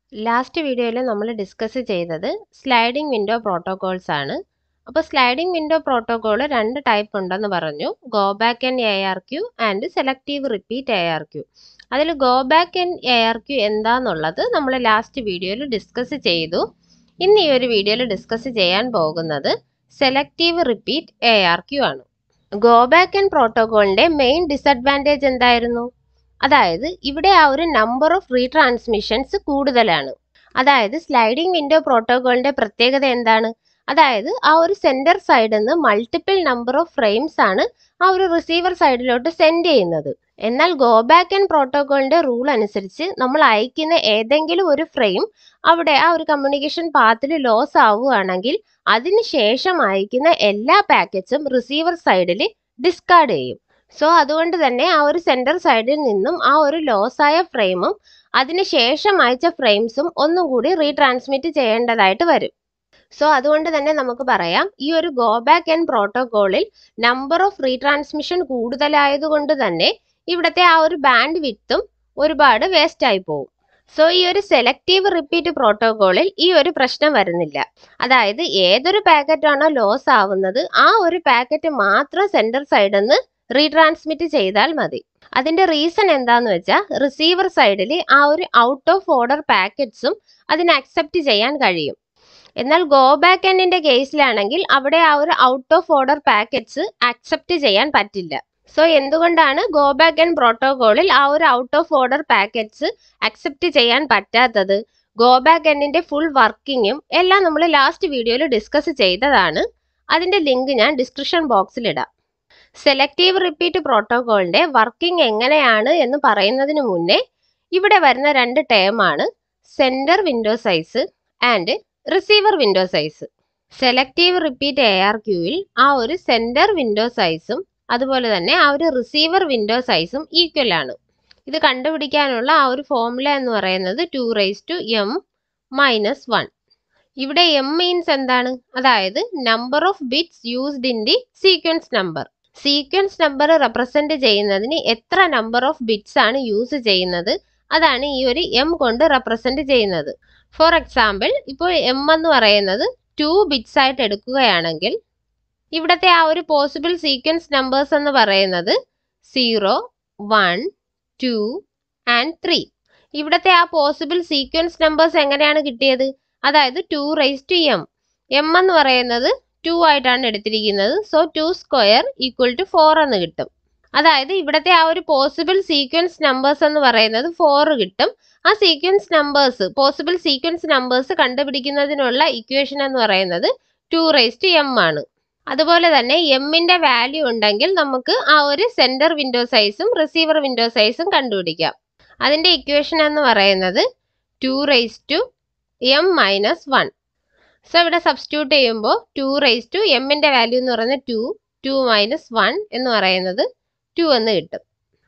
last വീഡിയോയിൽ നമ്മൾ discuss ചെയ്തത് സ്ലൈഡിംഗ് വിൻഡോ പ്രോട്ടോകോൾസ് ആണ് അപ്പോൾ സ്ലൈഡിംഗ് വിൻഡോ പ്രോട്ടോകോൾ രണ്ട് ടൈപ്പ് ഉണ്ടെന്ന് പറഞ്ഞു go back and A R Q and selective repeat A R Q അതിൽ go back and A R Q എന്താന്നുള്ളത് നമ്മൾ ലാസ്റ്റ് വീഡിയോയിൽ ഡിസ്കസ് ചെയ്തു ഇന്ന് ഈ ഒരു വീഡിയോയിൽ ഡിസ്കസ് ചെയ്യാൻ പോകുന്നത് selective repeat A R Q ആണ് ഗോ ബാക്ക് ആൻഡ് പ്രോട്ടോകോളിന്റെ മെയിൻ ഡിസഡ്വാൻറ്റേജ് എന്തായിരുന്നു അതായത് ഇവിടെ ആ ഒരു നമ്പർ ഓഫ് റീട്രാൻസ്മിഷൻസ് കൂടുതലാണ് അതായത് സ്ലൈഡിംഗ് വിൻഡോ പ്രോട്ടോകോളിന്റെ പ്രത്യേകത എന്താണ് അതായത് ആ ഒരു സെന്റർ സൈഡിൽ നിന്ന് മൾട്ടിപ്പിൾ നമ്പർ ഓഫ് ഫ്രെയിംസ് ആണ് ആ ഒരു റിസീവർ സൈഡിലോട്ട് സെൻഡ് ചെയ്യുന്നത് എന്നാൽ ഗോ ബാക്ക് ആൻഡ് പ്രോട്ടോകോളിന്റെ റൂൾ അനുസരിച്ച് നമ്മൾ അയക്കുന്ന ഏതെങ്കിലും ഒരു ഫ്രെയിം അവിടെ ആ ഒരു കമ്മ്യൂണിക്കേഷൻ പാത്തിൽ ലോസ് ആവുകയാണെങ്കിൽ അതിനുശേഷം അയക്കുന്ന എല്ലാ പാക്കറ്റ്സും റിസീവർ സൈഡിൽ ഡിസ്കാർഡ് ചെയ്യും സോ അതുകൊണ്ട് തന്നെ ആ ഒരു സെന്റർ സൈഡിൽ നിന്നും ആ ഒരു ലോസ് ആയ ഫ്രെയിമും അതിനുശേഷം അയച്ച ഫ്രെയിംസും ഒന്നും കൂടി റീട്രാൻസ്മിറ്റ് ചെയ്യേണ്ടതായിട്ട് വരും സോ അതുകൊണ്ട് തന്നെ നമുക്ക് പറയാം ഈ ഒരു ഗോ ബാക്ക് ആൻഡ് പ്രോട്ടോകോളിൽ നമ്പർ ഓഫ് റീട്രാൻസ്മിഷൻ കൂടുതലായതുകൊണ്ട് തന്നെ ഇവിടുത്തെ ആ ഒരു ബാൻഡ് വിത്തും ഒരുപാട് വേസ്റ്റ് ആയി പോകും സോ ഈ ഒരു സെലക്റ്റീവ് റിപ്പീറ്റ് പ്രോട്ടോകോളിൽ ഈ ഒരു പ്രശ്നം വരുന്നില്ല അതായത് ഏതൊരു പാക്കറ്റ് ആണോ ലോസ് ആവുന്നത് ആ ഒരു പാക്കറ്റ് മാത്രം സെന്റർ സൈഡിൽ നിന്ന് റീട്രാൻസ്മിറ്റ് ചെയ്താൽ മതി അതിന്റെ റീസൺ എന്താന്ന് വെച്ചാൽ റിസീവർ സൈഡിൽ ആ ഒരു ഔട്ട് ഓഫ് ഓർഡർ പാക്കറ്റ്സും അതിന് അക്സെപ്റ്റ് ചെയ്യാൻ കഴിയും എന്നാൽ ഗോ ബാക്ക് എൻഡിന്റെ കേസിലാണെങ്കിൽ അവിടെ ആ ഒരു out of order packets accept ചെയ്യാൻ പറ്റില്ല സോ എന്തുകൊണ്ടാണ് ഗോ ബാക്ക് ആൻഡ് പ്രോട്ടോകോളിൽ ആ ഒരു out of order packets accept ചെയ്യാൻ പറ്റാത്തത് ഗോ ബാക്ക് എൻഡിന്റെ ഫുൾ വർക്കിങ്ങും എല്ലാം നമ്മൾ ലാസ്റ്റ് വീഡിയോയിൽ ഡിസ്കസ് ചെയ്തതാണ് അതിന്റെ ലിങ്ക് ഞാൻ ഡിസ്ക്രിപ്ഷൻ ബോക്സിൽ ഇടാം സെലക്റ്റീവ് റിപ്പീറ്റ് പ്രോട്ടോകോളിന്റെ വർക്കിംഗ് എങ്ങനെയാണ് എന്ന് പറയുന്നതിന് മുന്നേ ഇവിടെ വരുന്ന രണ്ട് ടേമാണ് sender window size and receiver window size selective repeat A R ക്യൂവിൽ ആ ഒരു സെന്റർ വിൻഡോ സൈസും അതുപോലെ തന്നെ ആ ഒരു റിസീവർ വിൻഡോ സൈസും ഈക്വൽ ആണ് ഇത് കണ്ടുപിടിക്കാനുള്ള ആ ഒരു ഫോർമുല എന്ന് പറയുന്നത് two rice to M minus one ഇവിടെ എം മീൻസ് എന്താണ് അതായത് number of bits used in the sequence number sequence number represent ചെയ്യുന്നതിന് എത്ര നമ്പർ ഓഫ് ബിറ്റ്സ് ആണ് യൂസ് ചെയ്യുന്നത് അതാണ് ഈ ഒരു എം കൊണ്ട് റെപ്രസെന്റ് ചെയ്യുന്നത് ഫോർ എക്സാമ്പിൾ ഇപ്പോൾ എം എന്ന് പറയുന്നത് ടു ബിറ്റ്സ് ആയിട്ട് എടുക്കുകയാണെങ്കിൽ ഇവിടുത്തെ ആ ഒരു പോസിബിൾ സീക്വൻസ് നമ്പേഴ്സ് എന്ന് പറയുന്നത് zero one two and three ഇവിടുത്തെ ആ പോസിബിൾ സീക്വൻസ് നമ്പേഴ്സ് എങ്ങനെയാണ് കിട്ടിയത് അതായത് two rice to M M എന്ന് പറയുന്നത് ടു ആയിട്ടാണ് എടുത്തിരിക്കുന്നത് so two square equal to four എന്ന് കിട്ടും അതായത് ഇവിടുത്തെ ആ ഒരു പോസിബിൾ സീക്വൻസ് നമ്പേഴ്സ് എന്ന് പറയുന്നത് ഫോർ കിട്ടും ആ sequence numbers possible sequence numbers കണ്ടുപിടിക്കുന്നതിനുള്ള ഇക്വേഷൻ എന്ന് പറയുന്നത് ടു റൈസ് ടു എം ആണ് അതുപോലെ തന്നെ എമ്മിന്റെ വാല്യൂ ഉണ്ടെങ്കിൽ നമുക്ക് ആ ഒരു സെന്റർ വിൻഡോ സൈസും റിസീവർ വിൻഡോ സൈസും കണ്ടുപിടിക്കാം അതിന്റെ ഇക്വേഷൻ എന്ന് പറയുന്നത് two rice to M minus one so ഇവിടെ സബ്സ്റ്റിറ്റ്യൂട്ട് ചെയ്യുമ്പോൾ ടു റൈസ് ടു എമ്മിന്റെ വാല്യൂ എന്ന് പറയുന്നത് ടു ടു മൈനസ് വൺ എന്ന് പറയുന്നത് ടു എന്ന് കിട്ടും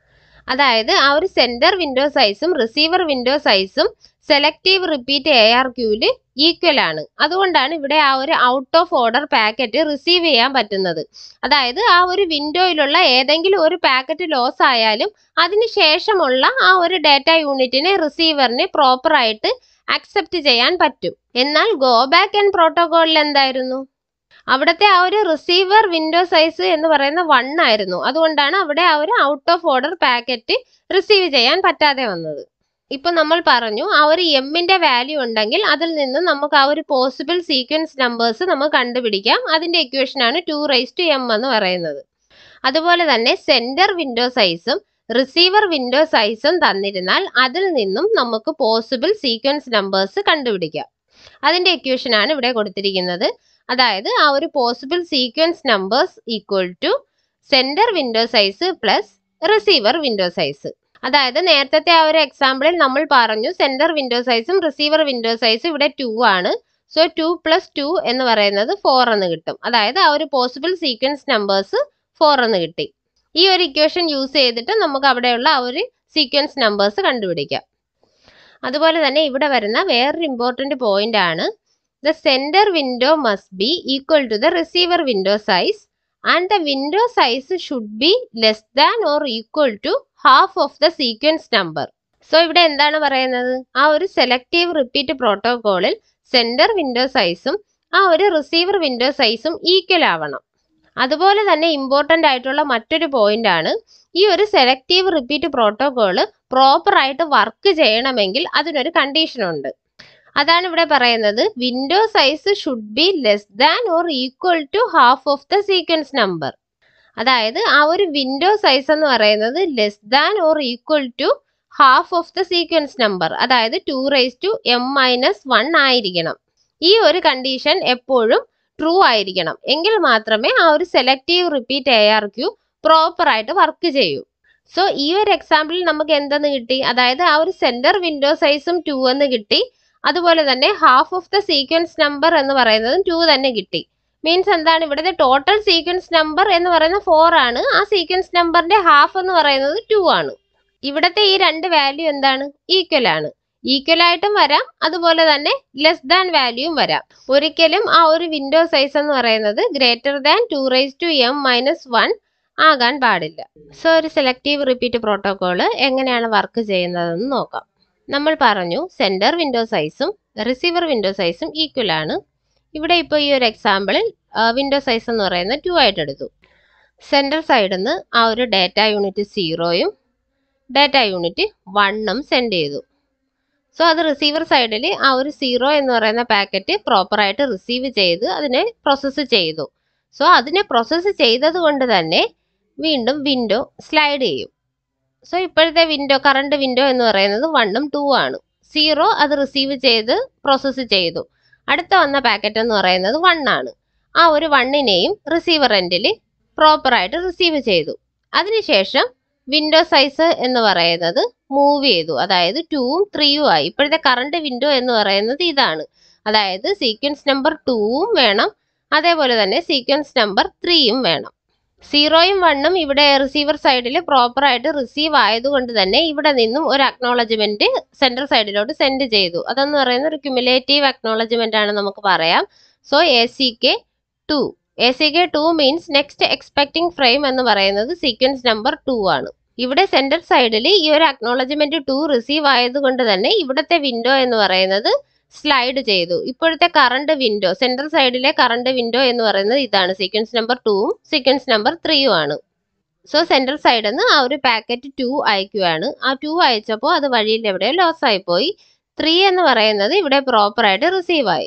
അതായത് ആ ഒരു സെന്റർ വിൻഡോ സൈസും റിസീവർ വിൻഡോ സൈസും സെലക്റ്റീവ് റിപ്പീറ്റ് എ ആർ ക്യൂവിൽ ഈക്വൽ ആണ് അതുകൊണ്ടാണ് ഇവിടെ ആ ഒരു out of order packet receive ചെയ്യാൻ പറ്റുന്നത് അതായത് ആ ഒരു വിൻഡോയിലുള്ള ഏതെങ്കിലും ഒരു പാക്കറ്റ് ലോസ് ആയാലും അതിനുശേഷമുള്ള ആ ഒരു ഡാറ്റ യൂണിറ്റിനെ റിസീവറിന് പ്രോപ്പറായിട്ട് അക്സെപ്റ്റ് ചെയ്യാൻ പറ്റും എന്നാൽ ഗോ ബാക്ക് ആൻഡ് പ്രോട്ടോകോളിൽ എന്തായിരുന്നു അവിടുത്തെ ആ ഒരു റിസീവർ വിൻഡോ സൈസ് എന്ന് പറയുന്ന വൺ ആയിരുന്നു അതുകൊണ്ടാണ് അവിടെ ആ ഒരു out of order packet receive ചെയ്യാൻ പറ്റാതെ വന്നത് ഇപ്പൊ നമ്മൾ പറഞ്ഞു ആ ഒരു എമ്മിന്റെ വാല്യൂ ഉണ്ടെങ്കിൽ അതിൽ നിന്ന് നമുക്ക് ആ ഒരു പോസിബിൾ സീക്വൻസ് നമ്പേഴ്സ് നമുക്ക് കണ്ടുപിടിക്കാം അതിന്റെ ഇക്വേഷൻ ആണ് ടു റൈസ് ടു എം എന്ന് പറയുന്നത് അതുപോലെ തന്നെ സെന്റർ വിൻഡോ സൈസും റിസീവർ വിൻഡോ സൈസും തന്നിരുന്നാൽ അതിൽ നിന്നും നമുക്ക് പോസിബിൾ സീക്വൻസ് നമ്പേഴ്സ് കണ്ടുപിടിക്കാം അതിന്റെ ഇക്വേഷൻ ആണ് ഇവിടെ കൊടുത്തിരിക്കുന്നത് അതായത് ആ ഒരു possible sequence numbers equal to sender window size plus receiver window size അതായത് നേരത്തെ ആ ഒരു എക്സാമ്പിളിൽ നമ്മൾ പറഞ്ഞു സെന്റർ വിൻഡോ സൈസും റിസീവർ വിൻഡോ സൈസും ഇവിടെ ടു ആണ് സോ ടു പ്ലസ് ടു എന്ന് പറയുന്നത് ഫോർ എന്ന് കിട്ടും അതായത് ആ ഒരു പോസിബിൾ സീക്വൻസ് നമ്പേഴ്സ് ഫോർ എന്ന് കിട്ടി ഈ ഒരു ഇക്വേഷൻ യൂസ് ചെയ്തിട്ട് നമുക്ക് അവിടെയുള്ള ആ ഒരു സീക്വൻസ് നമ്പേഴ്സ് കണ്ടുപിടിക്കാം അതുപോലെ തന്നെ ഇവിടെ വരുന്ന വേറൊരു ഇമ്പോർട്ടൻറ്റ് പോയിന്റ് ആണ് the sender window must be equal to the receiver window size and the window size should be less than or equal to half of the sequence number so ഇവിടെ എന്താണ് പറയുന്നത് ആ ഒരു സെലക്റ്റീവ് റിപ്പീറ്റ് പ്രോട്ടോകോളിൽ sender window സൈസും ആ ഒരു receiver window സൈസും ഈക്വൽ ആവണം അതുപോലെ തന്നെ ഇമ്പോർട്ടൻ്റ് ആയിട്ടുള്ള മറ്റൊരു പോയിന്റ് ആണ് ഈ ഒരു സെലക്റ്റീവ് റിപ്പീറ്റ് പ്രോട്ടോകോള് പ്രോപ്പർ ആയിട്ട് വർക്ക് ചെയ്യണമെങ്കിൽ അതിനൊരു കണ്ടീഷൻ ഉണ്ട് അതാണ് ഇവിടെ പറയുന്നത് window size should be less than or equal to half of the sequence number അതായത് ആ ഒരു വിൻഡോ സൈസ് എന്ന് പറയുന്നത് less than or equal to half of the sequence number അതായത് two rice to M minus one ആയിരിക്കണം ഈ ഒരു condition എപ്പോഴും ട്രൂ ആയിരിക്കണം എങ്കിൽ മാത്രമേ ആ ഒരു selective repeat A R Q proper ആയിട്ട് വർക്ക് ചെയ്യൂ സോ ഈ ഒരു എക്സാമ്പിളിൽ നമുക്ക് എന്തെന്ന് കിട്ടി അതായത് ആ ഒരു സെന്റർ വിൻഡോ സൈസും ടു എന്ന് കിട്ടി അതുപോലെ തന്നെ half of the sequence number എന്ന് പറയുന്നതും ടു തന്നെ കിട്ടി മീൻസ് എന്താണ് ഇവിടുത്തെ ടോട്ടൽ സീക്വൻസ് നമ്പർ എന്ന് പറയുന്നത് ഫോർ ആണ് ആ സീക്വൻസ് നമ്പറിന്റെ ഹാഫ് എന്ന് പറയുന്നത് ടു ആണ് ഇവിടത്തെ ഈ രണ്ട് വാല്യൂ എന്താണ് ഈക്വൽ ആണ് ഈക്വൽ ആയിട്ടും വരാം അതുപോലെ തന്നെ ലെസ് ദാൻ വാല്യൂയും വരാം ഒരിക്കലും ആ ഒരു വിൻഡോ സൈസ് എന്ന് പറയുന്നത് greater than two rice to M minus one ആകാൻ പാടില്ല സോ ഒരു സെലക്റ്റീവ് റിപ്പീറ്റ് പ്രോട്ടോകോള് എങ്ങനെയാണ് വർക്ക് ചെയ്യുന്നതെന്ന് നോക്കാം നമ്മൾ പറഞ്ഞു സെൻറ്റർ വിൻഡോ സൈസും റിസീവർ വിൻഡോ സൈസും ഈക്വൽ ആണ് ഇവിടെ ഇപ്പോൾ ഈ ഒരു എക്സാമ്പിളിൽ വിൻഡോ സൈസ് എന്ന് പറയുന്നത് ടു ആയിട്ട് എടുത്തു സെൻറ്റർ സൈഡിൽ നിന്ന് ആ ഒരു ഡാറ്റ യൂണിറ്റ് സീറോയും ഡാറ്റ യൂണിറ്റ് വണ്ണും സെൻഡ് ചെയ്തു സോ അത് റിസീവർ സൈഡിൽ ആ ഒരു സീറോ എന്ന് പറയുന്ന പാക്കറ്റ് പ്രോപ്പറായിട്ട് റിസീവ് ചെയ്ത് അതിനെ പ്രോസസ്സ് ചെയ്തു സോ അതിനെ പ്രോസസ്സ് ചെയ്തത് കൊണ്ട് തന്നെ വീണ്ടും വിൻഡോ സ്ലൈഡ് ചെയ്യും സോ ഇപ്പോഴത്തെ വിൻഡോ കറണ്ട് വിൻഡോ എന്ന് പറയുന്നത് വണ്ണും ടു ആണ് സീറോ അത് റിസീവ് ചെയ്ത് പ്രോസസ്സ് ചെയ്തു അടുത്ത വന്ന പാക്കറ്റ് എന്ന് പറയുന്നത് വൺ ആണ് ആ ഒരു വണ്ണിനെയും റിസീവർ എൻഡിൽ പ്രോപ്പറായിട്ട് റിസീവ് ചെയ്തു അതിനുശേഷം വിൻഡോ സൈസ് എന്ന് പറയുന്നത് മൂവ് ചെയ്തു അതായത് ടൂവും ത്രീയും ആയി ഇപ്പോഴത്തെ കറണ്ട് വിൻഡോ എന്ന് പറയുന്നത് ഇതാണ് അതായത് സീക്വൻസ് നമ്പർ ടൂവും വേണം അതേപോലെ തന്നെ സീക്വൻസ് നമ്പർ ത്രീയും വേണം സീറോയും വണ്ണും ഇവിടെ റിസീവർ സൈഡിൽ പ്രോപ്പറായിട്ട് റിസീവ് ആയതുകൊണ്ട് തന്നെ ഇവിടെ നിന്നും ഒരു അക്നോളജ്മെന്റ് സെൻട്രൽ സൈഡിലോട്ട് സെൻഡ് ചെയ്തു അതെന്ന് പറയുന്ന ഒരു ക്യുമുലേറ്റീവ് അക്നോളജ്മെന്റ് ആണ് നമുക്ക് പറയാം so A C K two A C K two means next expecting frame എന്ന് പറയുന്നത് സീക്വൻസ് നമ്പർ ടു ആണ് ഇവിടെ സെൻട്രൽ സൈഡിൽ ഈ ഒരു അക്നോളജ്മെന്റ് ടു റിസീവ് ആയതുകൊണ്ട് തന്നെ ഇവിടുത്തെ വിൻഡോ എന്ന് പറയുന്നത് സ്ലൈഡ് ചെയ്തു ഇപ്പോഴത്തെ കറണ്ട് വിൻഡോ സെൻട്രൽ സൈഡിലെ കറണ്ട് വിൻഡോ എന്ന് പറയുന്നത് ഇതാണ് സീക്വൻസ് നമ്പർ ടൂവും സീക്വൻസ് നമ്പർ ത്രീയും ആണ് സോ സെൻട്രൽ സൈഡിൽ നിന്ന് ആ ഒരു പാക്കറ്റ് ടു അയക്കുകയാണ് ആ ടു അയച്ചപ്പോൾ അത് വഴിയിൽ എവിടെയോ ലോസ് ആയിപ്പോയി ത്രീ എന്ന് പറയുന്നത് ഇവിടെ പ്രോപ്പറായിട്ട് റിസീവ് ആയി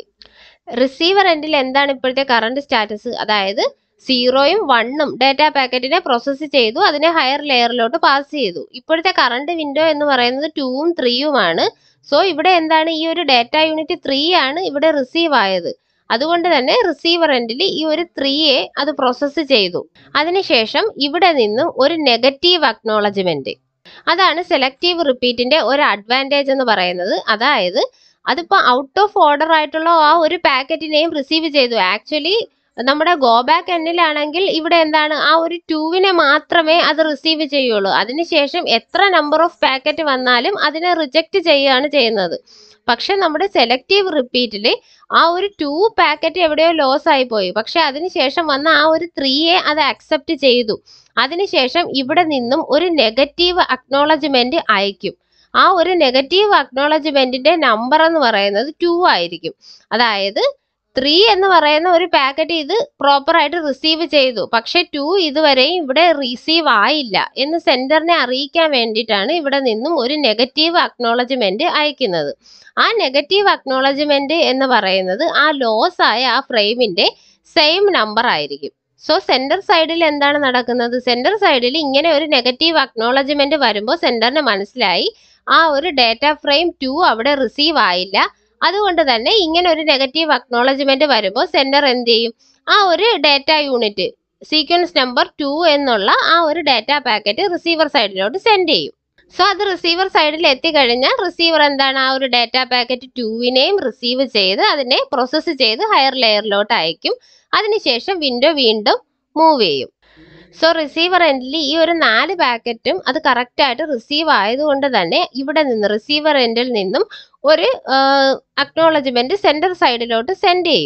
റിസീവർ എൻഡിൽ എന്താണ് ഇപ്പോഴത്തെ കറണ്ട് സ്റ്റാറ്റസ് അതായത് സീറോയും വണ്ണും ഡാറ്റ പാക്കറ്റിനെ പ്രോസസ്സ് ചെയ്തു അതിനെ ഹയർ ലെയറിലോട്ട് പാസ് ചെയ്തു ഇപ്പോഴത്തെ കറണ്ട് വിൻഡോ എന്ന് പറയുന്നത് ടൂവും ത്രീയുമാണ് സോ ഇവിടെ എന്താണ് ഈ ഒരു ഡാറ്റ യൂണിറ്റ് ത്രീ ആണ് ഇവിടെ റിസീവ് ആയത് അതുകൊണ്ട് തന്നെ റിസീവർ എൻഡിൽ ഈ ഒരു ത്രീയെ അത് പ്രോസസ്സ് ചെയ്തു അതിനുശേഷം ഇവിടെ നിന്നും ഒരു നെഗറ്റീവ് അക്നോളജ്മെന്റ് അതാണ് സെലക്റ്റീവ് റിപ്പീറ്റിന്റെ ഒരു അഡ്വാൻറ്റേജ് എന്ന് പറയുന്നത് അതായത് അതിപ്പോൾ ഔട്ട് ഓഫ് ഓർഡർ ആയിട്ടുള്ള ആ ഒരു പാക്കറ്റിനെയും റിസീവ് ചെയ്തു ആക്ച്വലി നമ്മുടെ ഗോ ബാക്ക് എൻഡിലാണെങ്കിൽ ഇവിടെ എന്താണ് ആ ഒരു ടൂവിനെ മാത്രമേ അത് റിസീവ് ചെയ്യുള്ളൂ അതിനുശേഷം എത്ര നമ്പർ ഓഫ് പാക്കറ്റ് വന്നാലും അതിനെ റിജക്റ്റ് ചെയ്യുകയാണ് ചെയ്യുന്നത് പക്ഷെ നമ്മുടെ സെലക്റ്റീവ് റിപ്പീറ്റിൽ ആ ഒരു ടു പാക്കറ്റ് എവിടെയോ ലോസ് ആയി പോയി പക്ഷെ അതിനുശേഷം വന്ന ആ ഒരു ത്രീയെ അത് അക്സെപ്റ്റ് ചെയ്തു അതിനുശേഷം ഇവിടെ നിന്നും ഒരു നെഗറ്റീവ് അക്നോളജ്മെന്റ് അയക്കും ആ ഒരു നെഗറ്റീവ് അക്നോളജ്മെന്റിന്റെ നമ്പർ എന്ന് പറയുന്നത് ടു ആയിരിക്കും അതായത് ത്രീ എന്ന് പറയുന്ന ഒരു പാക്കറ്റ് ഇത് പ്രോപ്പറായിട്ട് റിസീവ് ചെയ്തു പക്ഷെ ടു ഇതുവരെയും ഇവിടെ റിസീവ് ആയില്ല എന്ന് സെന്ററിനെ അറിയിക്കാൻ വേണ്ടിയിട്ടാണ് ഇവിടെ നിന്നും ഒരു നെഗറ്റീവ് അക്നോളജ്മെന്റ് അയക്കുന്നത് ആ നെഗറ്റീവ് അക്നോളജ്മെന്റ് എന്ന് പറയുന്നത് ആ ലോസ് ആയ ആ ഫ്രെയിമിന്റെ സെയിം നമ്പർ ആയിരിക്കും സോ സെന്റർ സൈഡിൽ എന്താണ് നടക്കുന്നത് സെന്റർ സൈഡിൽ ഇങ്ങനെ ഒരു നെഗറ്റീവ് അക്നോളജ്മെന്റ് വരുമ്പോൾ സെന്ററിന് മനസ്സിലായി ആ ഒരു ഡാറ്റ ഫ്രെയിം ടു അവിടെ റിസീവ് ആയില്ല അതുകൊണ്ട് തന്നെ ഇങ്ങനെ ഒരു നെഗറ്റീവ് അക്നോളജ്മെന്റ് വരുമ്പോൾ സെന്റർ എന്ത് ചെയ്യും ആ ഒരു data unit sequence number two എന്നുള്ള ആ ഒരു ഡാറ്റ പാക്കറ്റ് റിസീവർ സൈഡിലോട്ട് സെൻഡ് ചെയ്യും സോ അത് റിസീവർ സൈഡിൽ എത്തിക്കഴിഞ്ഞാൽ റിസീവർ എന്താണ് ആ ഒരു ഡാറ്റ പാക്കറ്റ് ടുവിനെയും റിസീവ് ചെയ്ത് അതിനെ പ്രോസസ്സ് ചെയ്ത് ഹയർ ലെയറിലോട്ട് അയക്കും അതിനുശേഷം വിൻഡോ വീണ്ടും മൂവ് ചെയ്യും സോ റിസീവർ എൻഡിൽ ഈ ഒരു നാല് പാക്കറ്റും അത് കറക്റ്റായിട്ട് റിസീവ് ആയതുകൊണ്ട് തന്നെ ഇവിടെ നിന്ന് റിസീവർ എൻഡിൽ നിന്നും ഒരു അക്നോളജ്മെന്റ് സെൻറ്റർ സൈഡിലോട്ട് സെൻഡ് ചെയ്യും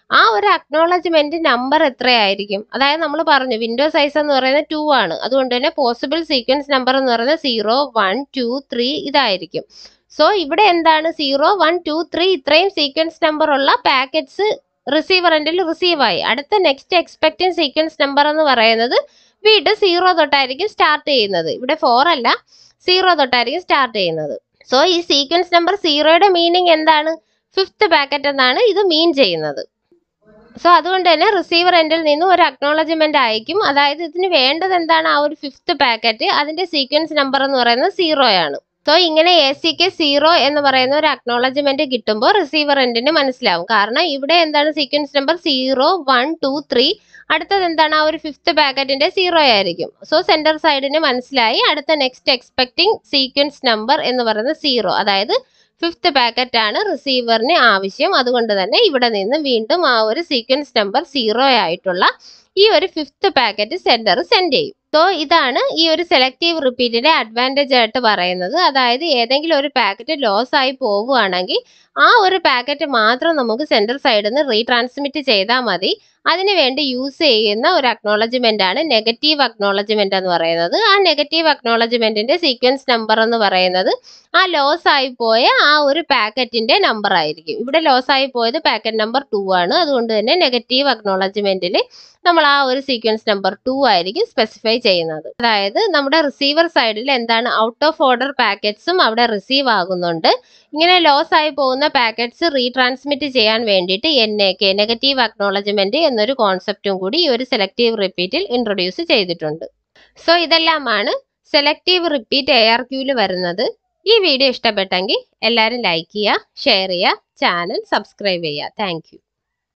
ആ ഒരു അക്നോളജ്മെന്റ് നമ്പർ എത്രയായിരിക്കും അതായത് നമ്മൾ പറഞ്ഞു വിൻഡോ സൈസ് എന്ന് പറയുന്നത് ടു ആണ് അതുകൊണ്ട് തന്നെ പോസിബിൾ സീക്വൻസ് നമ്പർ എന്ന് പറയുന്നത് സീറോ വൺ ടു ത്രീ ഇതായിരിക്കും സോ ഇവിടെ എന്താണ് സീറോ വൺ ടു ത്രീ ഇത്രയും സീക്വൻസ് നമ്പർ ഉള്ള പാക്കറ്റ്സ് റിസീവർ എൻഡിൽ റിസീവ് ആയി അടുത്ത നെക്സ്റ്റ് എക്സ്പെക്റ്റിംഗ് സീക്വൻസ് നമ്പർ എന്ന് പറയുന്നത് വീണ്ടും സീറോ തൊട്ടായിരിക്കും സ്റ്റാർട്ട് ചെയ്യുന്നത് ഇവിടെ ഫോർ അല്ല സീറോ തൊട്ടായിരിക്കും സ്റ്റാർട്ട് ചെയ്യുന്നത് സോ ഈ സീക്വൻസ് നമ്പർ സീറോയുടെ മീനിങ് എന്താണ് ഫിഫ്ത്ത് പാക്കറ്റ് എന്നാണ് ഇത് മീൻ ചെയ്യുന്നത് സോ അതുകൊണ്ട് തന്നെ റിസീവർ എൻഡിൽ നിന്ന് ഒരു അക്നോളജ്മെന്റ് അയക്കും അതായത് ഇതിന് വേണ്ടത് എന്താണ് ആ ഒരു ഫിഫ്ത്ത് പാക്കറ്റ് അതിന്റെ സീക്വൻസ് നമ്പർ എന്ന് പറയുന്നത് സീറോ ആണ് സോ ഇങ്ങനെ എ സി കെ സീറോ എന്ന് പറയുന്ന ഒരു അക്നോളജ്മെന്റ് കിട്ടുമ്പോൾ റിസീവർ എൻഡിന് മനസ്സിലാവും കാരണം ഇവിടെ എന്താണ് sequence number zero one two three അടുത്തത് എന്താണ് ആ ഒരു ഫിഫ്ത്ത് പാക്കറ്റിന്റെ സീറോ ആയിരിക്കും സോ സെന്റർ സൈഡിന് മനസ്സിലായി അടുത്ത നെക്സ്റ്റ് എക്സ്പെക്ടിങ് സീക്വൻസ് നമ്പർ എന്ന് പറയുന്നത് സീറോ അതായത് ഫിഫ്ത്ത് പാക്കറ്റ് ആണ് റിസീവറിന് ആവശ്യം അതുകൊണ്ട് തന്നെ ഇവിടെ നിന്ന് വീണ്ടും ആ ഒരു സീക്വൻസ് നമ്പർ സീറോ ആയിട്ടുള്ള ഈ ഒരു ഫിഫ്ത്ത് പാക്കറ്റ് സെന്റർ സെൻഡ് ചെയ്യും സോ ഇതാണ് ഈ ഒരു സെലക്റ്റീവ് റിപ്പീറ്റിന്റെ അഡ്വാൻറ്റേജ് ആയിട്ട് പറയുന്നത് അതായത് ഏതെങ്കിലും ഒരു പാക്കറ്റ് ലോസ് ആയി പോവുകയാണെങ്കിൽ ആ ഒരു പാക്കറ്റ് മാത്രം നമുക്ക് സെൻറ്റർ സൈഡിൽ നിന്ന് റീട്രാൻസ്മിറ്റ് ചെയ്താൽ മതി അതിന് വേണ്ടി യൂസ് ചെയ്യുന്ന ഒരു അക്നോളജ്മെന്റ് ആണ് നെഗറ്റീവ് അക്നോളജ്മെന്റ് എന്ന് പറയുന്നത് ആ നെഗറ്റീവ് അക്നോളജ്മെന്റിന്റെ സീക്വൻസ് നമ്പർ എന്ന് പറയുന്നത് ആ ലോസ് ആയി പോയ ആ ഒരു പാക്കറ്റിന്റെ നമ്പർ ആയിരിക്കും ഇവിടെ ലോസ് ആയി പോയത് പാക്കറ്റ് നമ്പർ ടു ആണ് അതുകൊണ്ട് തന്നെ നെഗറ്റീവ് അക്നോളജ്മെന്റിൽ നമ്മൾ ആ ഒരു സീക്വൻസ് നമ്പർ ടു ആയിരിക്കും സ്പെസിഫൈ ചെയ്യുന്നത് അതായത് നമ്മുടെ റിസീവർ സൈഡിൽ എന്താണ് ഔട്ട് ഓഫ് ഓർഡർ പാക്കറ്റ്സും അവിടെ റിസീവ് ആകുന്നുണ്ട് ഇങ്ങനെ ലോസ് ആയി പോകുന്ന പാക്കറ്റ്സ് റീട്രാൻസ്മിറ്റ് ചെയ്യാൻ വേണ്ടിയിട്ട് N A K negative acknowledgement എന്നൊരു കോൺസെപ്റ്റും കൂടി ഈ ഒരു സെലക്റ്റീവ് റിപ്പീറ്റിൽ ഇൻട്രൊഡ്യൂസ് ചെയ്തിട്ടുണ്ട് സോ ഇതെല്ലാമാണ് സെലക്റ്റീവ് റിപ്പീറ്റ് എ ആർ ക്യൂവിൽ വരുന്നത് ഈ വീഡിയോ ഇഷ്ടപ്പെട്ടെങ്കിൽ എല്ലാവരും ലൈക്ക് ചെയ്യുക ഷെയർ ചെയ്യുക ചാനൽ സബ്സ്ക്രൈബ് ചെയ്യുക താങ്ക്